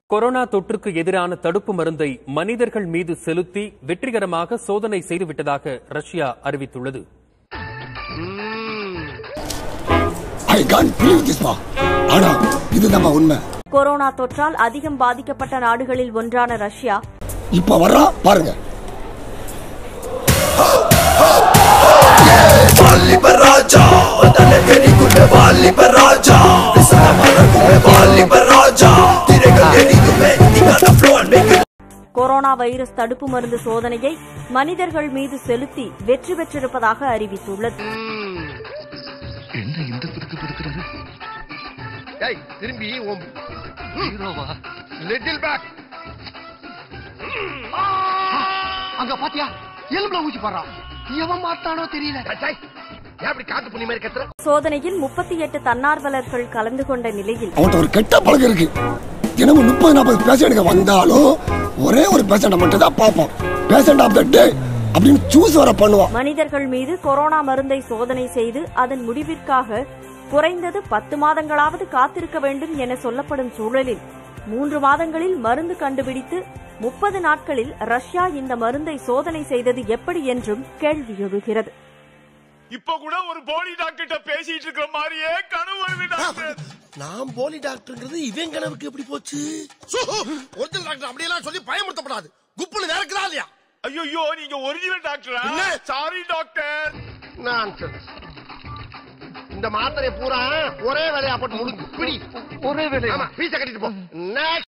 Corona தொற்றுக்கு எதிரான தடுப்பு மருந்தை மனிதர்கள் மீது செலுத்தி வெற்றிகரமாக சோதனை செய்துவிட்டதாக ரஷ்யா அறிவித்துள்ளது ஐ கான் பிலீவ் திஸ் மா ஆனா இது நம்ம உண்மை கொரோனா தொற்றால் அதிகம் பாதிக்கப்பட்ட நாடுகளில் ஒன்றான ரஷ்யா இப்ப வர்றா பாருங்க Valli per raja, dalle piedi come valli per raja Visata mara come valli per raja Dire che vieni come ti gana flow and make it corona virus தடுப்பு மருந்து சோதனையை மனிதர்கள் மீது செலுத்தி வெற்றி பெற்றிருப்பதாக அறிவித்துள்ளது ஏய் திரும்பி உன் லிட்டில் பேக் அங்க பாத்தியா எலும்புல ஊசி போடுறான் எவன் மாத்தானோ தெரியல ஏன் அப்படி காத்து புண்ணி மாதிரி கத்துற சோதனையில் முப்பத்தி எட்டு தன்னார்வலர்கள் கலந்து கொண்ட நிலையில் அவன்கிட்ட ஒரு கெட்ட பழக்கம் இருக்கு தினமும் முப்பது நாற்பது பேஷண்ட்டுங்க வந்தாலும் ஒரே ஒரு பேஷண்ட்டை மட்டும் தான் பார்ப்போம் பேஷண்ட் ஆஃப் த டே அப்படின்னு சூஸ் வர பண்ணுவான் மனிதர்கள் மீது கொரோனா மருந்தை சோதனை செய்து அதன் முடிவிற்காக குறைந்தது பத்து மாதங்களாவது காத்திருக்க வேண்டும் என சொல்லப்படும் சூழலில் மூன்று மாதங்களில் மருந்து கண்டுபிடித்து முப்பது நாட்களில் ரஷ்யா இந்த மருந்தை சோதனை செய்தது எப்படி என்றும் கேள்வி எழுகிறது இப்ப கூட ஒரு போலி டாக்டர்கிட்ட பேசிட்டு இருக்கிற மாதிரியே கனவு வருது டாக்டர் நான் போலி டாக்டர்ங்கிறது இவன் கனவுக்கு எப்படி போச்சு ஒரிஜினல் டாக்டர் அப்படியெல்லாம் சொல்லி பயமுறுத்தப்படாது குப்புனு வேறக்குதா இல்லையா ஐயோ நீங்க ஒரிஜினல் டாக்டரா என்ன? சாரி டாக்டர் நான்சென்ஸ் இந்த மாத்திரை பூரா ஒரே வேலையா போட்டு முடிஞ்சு பிடி ஒரே வேலை ஆமா பீச கட்டிட்டு போ Next.